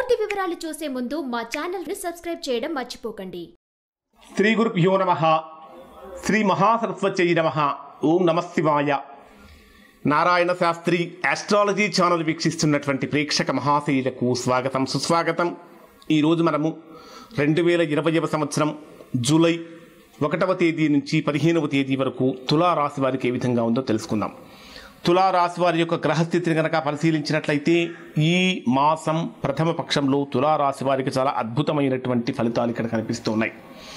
పూర్తి వివరాలు చూసే ముందు మా ఛానల్ ని సబ్స్క్రైబ్ చేయడం మర్చిపోకండి శ్రీ గురుభ్యో నమ శ్రీ మహాసరస్వత్యై నమ ఓం నమశివాయ నారాయణ శాస్త్రి ఆస్ట్రాలజీ ఛానల్ వీక్షిస్తున్నటువంటి ప్రేక్షక మహాశైలకు స్వాగతం సుస్వాగతం ఈరోజు మనము రెండు వేల ఇరవైవ సంవత్సరం జూలై ఒకటవ తేదీ నుంచి పదిహేనవ తేదీ వరకు తులారాశి వారికి ఏ విధంగా ఉందో తెలుసుకుందాం తులారాశి వారి యొక్క గ్రహస్థితిని కనుక పరిశీలించినట్లయితే ఈ మాసం ప్రథమ పక్షంలో తులారాశి వారికి చాలా అద్భుతమైనటువంటి ఫలితాలు ఇక్కడ కనిపిస్తున్నాయి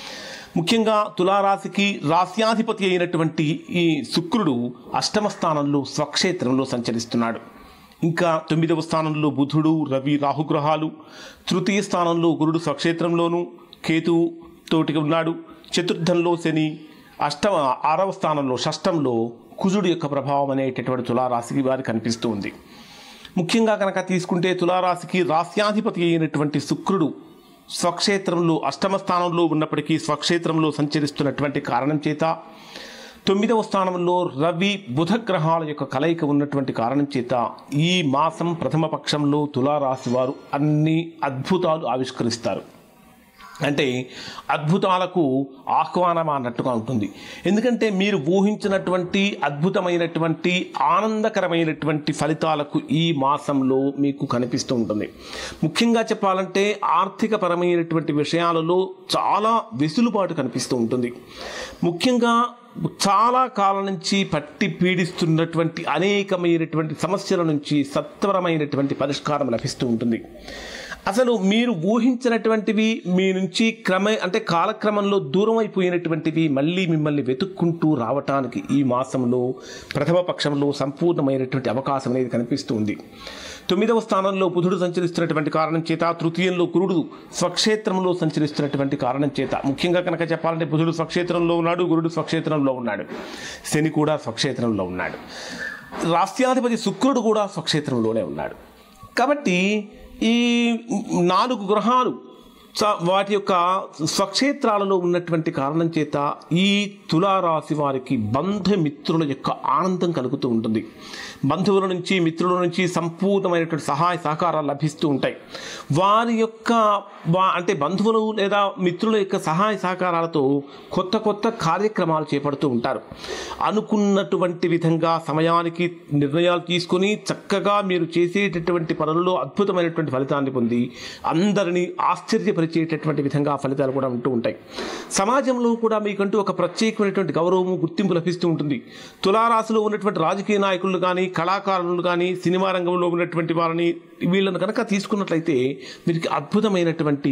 ముఖ్యంగా తులారాశికి రాస్యాధిపతి అయినటువంటి ఈ శుక్రుడు అష్టమ స్థానంలో స్వక్షేత్రంలో సంచరిస్తున్నాడు ఇంకా తొమ్మిదవ స్థానంలో బుధుడు రవి రాహుగ్రహాలు తృతీయ స్థానంలో గురుడు స్వక్షేత్రంలోను కేతువు తోటి ఉన్నాడు చతుర్థంలో శని అష్టమ ఆరవ స్థానంలో షష్టంలో కుజుడు యొక్క ప్రభావం అనేటటువంటి తులారాశికి వారి కనిపిస్తూ ఉంది ముఖ్యంగా కనుక తీసుకుంటే తులారాశికి రాస్యాధిపతి అయినటువంటి శుక్రుడు స్వక్షేత్రంలో అష్టమ స్థానంలో ఉన్నప్పటికీ స్వక్షేత్రంలో సంచరిస్తున్నటువంటి కారణం చేత తొమ్మిదవ స్థానంలో రవి బుధ గ్రహాల యొక్క కలయిక ఉన్నటువంటి కారణం చేత ఈ మాసం ప్రథమ పక్షంలో తులారాశి వారు అన్ని అద్భుతాలు ఆవిష్కరిస్తారు అంటే అద్భుతాలకు ఆహ్వానం అన్నట్టుగా ఉంటుంది ఎందుకంటే మీరు ఊహించినటువంటి అద్భుతమైనటువంటి ఆనందకరమైనటువంటి ఫలితాలకు ఈ మాసంలో మీకు కనిపిస్తూ ఉంటుంది ముఖ్యంగా చెప్పాలంటే ఆర్థిక పరమైనటువంటి విషయాలలో చాలా వెసులుబాటు కనిపిస్తూ ఉంటుంది ముఖ్యంగా చాలా కాలం నుంచి పట్టి పీడిస్తున్నటువంటి అనేకమైనటువంటి సమస్యల నుంచి సత్వరమైనటువంటి పరిష్కారం లభిస్తూ ఉంటుంది అసలు మీరు ఊహించినటువంటివి మీ నుంచి క్రమ అంటే కాలక్రమంలో దూరం అయిపోయినటువంటివి మళ్ళీ మిమ్మల్ని వెతుక్కుంటూ రావటానికి ఈ మాసంలో ప్రథమ పక్షంలో సంపూర్ణమైనటువంటి అవకాశం అనేది కనిపిస్తూ ఉంది తొమ్మిదవ స్థానంలో బుధుడు సంచరిస్తున్నటువంటి కారణం చేత తృతీయంలో గురుడు స్వక్షేత్రంలో సంచరిస్తున్నటువంటి కారణం చేత ముఖ్యంగా కనుక చెప్పాలంటే బుధుడు స్వక్షేత్రంలో ఉన్నాడు గురుడు స్వక్షేత్రంలో ఉన్నాడు శని కూడా స్వక్షేత్రంలో ఉన్నాడు రాష్ట్రాధిపతి శుక్రుడు కూడా స్వక్షేత్రంలోనే ఉన్నాడు కాబట్టి ఈ నాలుగు గ్రహాలు స- వాటి యొక్క స్వక్షేత్రాలలో ఉన్నటువంటి కారణం చేత ఈ తులారాశి వారికి బంధుమిత్రుల యొక్క ఆనందం కలుగుతూ ఉంటుంది బంధువుల నుంచి మిత్రుల నుంచి సంపూర్ణమైనటువంటి సహాయ సహకారాలు లభిస్తూ ఉంటాయి వారి యొక్క వా- అంటే బంధువులు లేదా మిత్రుల యొక్క సహాయ సహకారాలతో కొత్త కొత్త కార్యక్రమాలు చేపడుతూ ఉంటారు అనుకున్నటువంటి విధంగా సమయానికి నిర్ణయాలు తీసుకొని చక్కగా మీరు చేసేటటువంటి పనుల్లో అద్భుతమైనటువంటి ఫలితాన్ని పొంది అందరినీ ఆశ్చర్యపరిచేటటువంటి విధంగా ఫలితాలు కూడా ఉంటూ ఉంటాయి సమాజంలో కూడా మీకంటూ ఒక ప్రత్యేకమైనటువంటి గౌరవము గుర్తింపు లభిస్తూ ఉంటుంది తులారాశిలో ఉన్నటువంటి రాజకీయ నాయకులు కానీ కళాకారులు కానీ సినిమా రంగంలో ఉన్నటువంటి వారిని వీళ్ళను కనుక తీసుకున్నట్లయితే వీరికి అద్భుతమైనటువంటి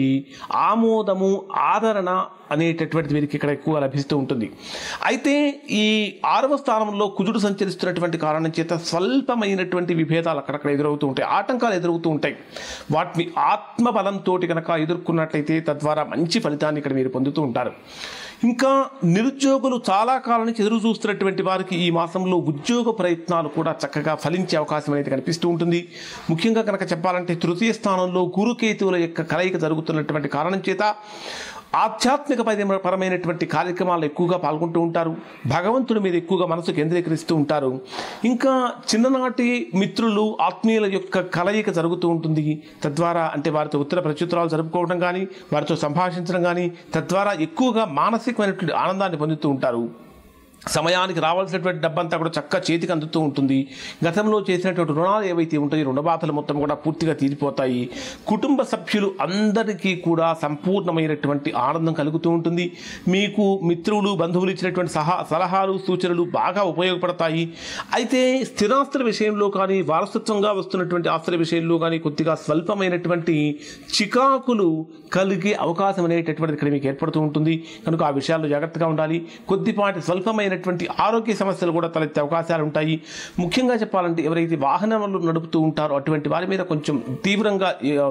ఆమోదము ఆదరణ అనేటటువంటిది వీరికి ఇక్కడ ఎక్కువ లభిస్తూ ఉంటుంది అయితే ఈ ఆరవ స్థానంలో కుజుడు సంచరిస్తున్నటువంటి కారణం చేత స్వల్పమైనటువంటి విభేదాలు అక్కడక్కడ ఎదురవుతూ ఉంటాయి ఆటంకాలు ఎదురవుతూ ఉంటాయి వాటిని ఆత్మబలంతో కనుక ఎదుర్కొన్నట్లయితే తద్వారా మంచి ఫలితాన్ని ఇక్కడ మీరు పొందుతూ ఉంటారు ఇంకా నిరుద్యోగులు చాలా కాలం నుంచి ఎదురు చూస్తున్నటువంటి వారికి ఈ మాసంలో ఉద్యోగ ప్రయత్నాలు కూడా చక్కగా ఫలించే అవకాశం అనేది కనిపిస్తూ ఉంటుంది ముఖ్యంగా కనుక చెప్పాలంటే తృతీయ స్థానంలో గురుకేతువుల యొక్క కలయిక జరుగుతున్నటువంటి కారణం చేత ఆధ్యాత్మిక పరమ- పరమైనటువంటి కార్యక్రమాలు ఎక్కువగా పాల్గొంటూ ఉంటారు భగవంతుడి మీద ఎక్కువగా మనసు కేంద్రీకరిస్తూ ఉంటారు ఇంకా చిన్ననాటి మిత్రులు ఆత్మీయుల యొక్క కలయిక జరుగుతూ ఉంటుంది తద్వారా అంటే వారితో ఉత్తర ప్రత్యుత్తరాలు జరుపుకోవడం కానీ వారితో సంభాషించడం కానీ తద్వారా ఎక్కువగా మానసికమైనటువంటి ఆనందాన్ని పొందుతూ ఉంటారు సమయానికి రావాల్సినటువంటి డబ్బంతా కూడా చక్క చేతికి అందుతూ ఉంటుంది గతంలో చేసినటువంటి రుణాలు ఏవైతే ఉంటాయో రుణ బాధలు మొత్తం కూడా పూర్తిగా తీరిపోతాయి కుటుంబ సభ్యులు అందరికీ కూడా సంపూర్ణమైనటువంటి ఆనందం కలుగుతూ ఉంటుంది మీకు మిత్రులు బంధువులు ఇచ్చినటువంటి సహా సలహాలు సూచనలు బాగా ఉపయోగపడతాయి అయితే స్థిరాస్తుల విషయంలో కానీ వారసత్వంగా వస్తున్నటువంటి ఆస్తుల విషయంలో కానీ కొద్దిగా స్వల్పమైనటువంటి చికాకులు కలిగే అవకాశం అనేటటువంటిది ఇక్కడ మీకు ఏర్పడుతూ ఉంటుంది కనుక ఆ విషయాల్లో జాగ్రత్తగా ఉండాలి కొద్దిపాటి స్వల్పమైనటువంటి ఆరోగ్య సమస్యలు కూడా తలెత్తే అవకాశాలు ఉంటాయి ముఖ్యంగా చెప్పాలంటే ఎవరైతే వాహనాలు నడుపుతూ ఉంటారో అటువంటి వారి మీద కొంచెం తీవ్రంగా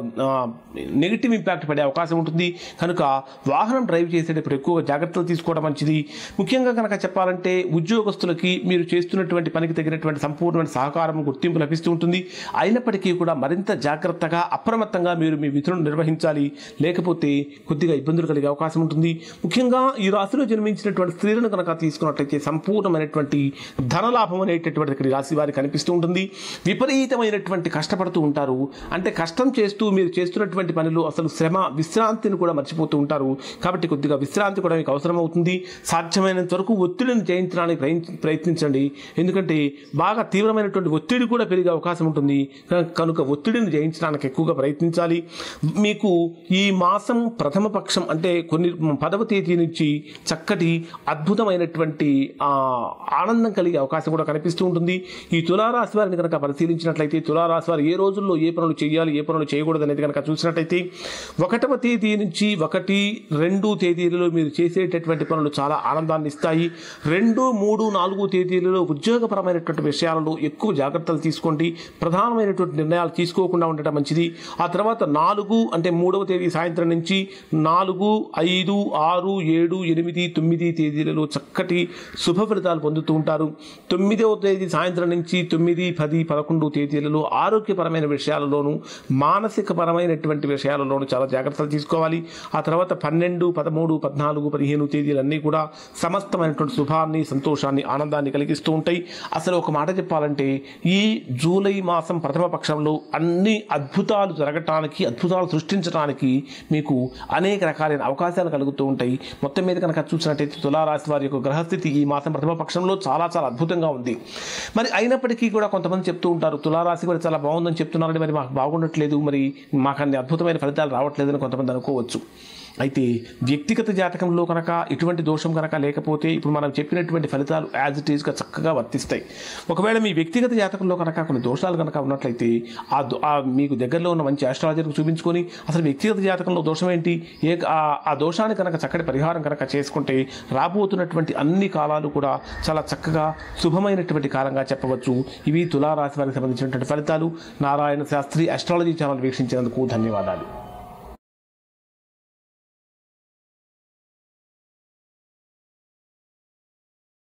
నెగిటివ్ ఇంపాక్ట్ పడే అవకాశం ఉంటుంది కనుక వాహనం డ్రైవ్ చేసేటప్పుడు ఎక్కువగా జాగ్రత్తలు తీసుకోవడం మంచిది ముఖ్యంగా కనుక చెప్పాలంటే ఉద్యోగస్తులకి మీరు చేస్తున్నటువంటి పనికి తగినటువంటి సంపూర్ణమైన సహకారం గుర్తింపు లభిస్తూ ఉంటుంది అయినప్పటికీ కూడా మరింత జాగ్రత్తగా అప్రమత్తంగా మీరు మీ విధులను నిర్వహించాలి లేకపోతే కొద్దిగా ఇబ్బందులు కలిగే అవకాశం ఉంటుంది ముఖ్యంగా ఈ రాశిలో జన్మించినటువంటి స్త్రీలను కనుక తీసుకున్నట్లయితే చూసినట్లయితే సంపూర్ణమైనటువంటి ధనలాభం అనేటటువంటిది ఇక్కడ ఈ రాశి వారికి కనిపిస్తూ ఉంటుంది విపరీతమైనటువంటి కష్టపడుతూ ఉంటారు అంటే కష్టం చేస్తూ మీరు చేస్తున్నటువంటి పనిలో అసలు శ్రమ విశ్రాంతిని కూడా మర్చిపోతూ ఉంటారు కాబట్టి కొద్దిగా విశ్రాంతి కూడా మీకు అవసరం అవుతుంది సాధ్యమైనంత వరకు ఒత్తిడిని జయించడానికి ప్రయత్ని- ప్రయత్నించండి ఎందుకంటే బాగా తీవ్రమైనటువంటి ఒత్తిడి కూడా పెరిగే అవకాశం ఉంటుంది క- కనుక ఒత్తిడిని జయించడానికి ఎక్కువగా ప్రయత్నించాలి మీకు ఈ మాసం ప్రథమ పక్షం అంటే కొన్ని పదవ తేదీ నుంచి చక్కటి అద్భుతమైనటువంటి ఆ, ఆనందం కలిగే అవకాశం కూడా కనిపిస్తూ ఉంటుంది ఈ తులారాశి వారిని కనుక పరిశీలించినట్లయితే తులారాశి వారు ఏ రోజుల్లో ఏ పనులు చేయాలి ఏ పనులు చేయకూడదు అనేది కనుక చూసినట్లయితే ఒకటవ తేదీ నుంచి ఒకటి రెండు తేదీలలో మీరు చేసేటటువంటి పనులు చాలా ఆనందాన్ని ఇస్తాయి రెండు మూడు నాలుగు తేదీలలో ఉద్యోగపరమైనటువంటి విషయాలలో ఎక్కువ జాగ్రత్తలు తీసుకోండి ప్రధానమైనటువంటి నిర్ణయాలు తీసుకోకుండా ఉండటం మంచిది ఆ తర్వాత నాలుగు అంటే మూడవ తేదీ సాయంత్రం నుంచి నాలుగు ఐదు ఆరు ఏడు ఎనిమిది తొమ్మిది తేదీలలో చక్కటి శుభ ఫలితాలు పొందుతూ ఉంటారు తొమ్మిదవ తేదీ సాయంత్రం నుంచి తొమ్మిది పది పదకొండు తేదీలలో ఆరోగ్యపరమైన విషయాలలోనూ మానసిక పరమైనటువంటి విషయాలలోనూ చాలా జాగ్రత్తలు తీసుకోవాలి ఆ తర్వాత పన్నెండు పదమూడు పద్నాలుగు పదిహేను తేదీలన్నీ కూడా సమస్తమైనటువంటి శుభాన్ని సంతోషాన్ని ఆనందాన్ని కలిగిస్తూ ఉంటాయి అసలు ఒక మాట చెప్పాలంటే ఈ జూలై మాసం ప్రథమ పక్షంలో అన్ని అద్భుతాలు జరగటానికి అద్భుతాలు సృష్టించడానికి మీకు అనేక రకాలైన అవకాశాలు కలుగుతూ ఉంటాయి మొత్తం మీద కనుక చూసినట్టయితే తులారాశి వారి యొక్క గ్రహస్థితి ఈ మాసం ప్రథమ పక్షంలో చాలా చాలా అద్భుతంగా ఉంది మరి అయినప్పటికీ కూడా కొంతమంది చెప్తూ ఉంటారు తులారాశి కూడా చాలా బాగుందని చెప్తున్నారని మరి మాకు బాగుండట్లేదు మరి మాకు అన్ని అద్భుతమైన ఫలితాలు రావట్లేదని కొంతమంది అనుకోవచ్చు అయితే వ్యక్తిగత జాతకంలో కనుక ఇటువంటి దోషం కనుక లేకపోతే ఇప్పుడు మనం చెప్పినటువంటి ఫలితాలు యాజ్ ఇట్ ఈస్గా చక్కగా వర్తిస్తాయి ఒకవేళ మీ వ్యక్తిగత జాతకంలో కనుక కొన్ని దోషాలు కనుక ఉన్నట్లయితే ఆ దో- ఆ మీకు దగ్గరలో ఉన్న మంచి ఆస్ట్రాలజర్కు చూపించుకొని అసలు వ్యక్తిగత జాతకంలో దోషం ఏంటి ఏ ఆ- ఆ దోషాన్ని కనుక చక్కటి పరిహారం కనుక చేసుకుంటే రాబోతున్నటువంటి అన్ని కాలాలు కూడా చాలా చక్కగా శుభమైనటువంటి కాలంగా చెప్పవచ్చు ఇవి తులారాశి వారికి సంబంధించినటువంటి ఫలితాలు నారాయణ శాస్త్రి అస్ట్రాలజీ ఛానల్ వీక్షించినందుకు ధన్యవాదాలు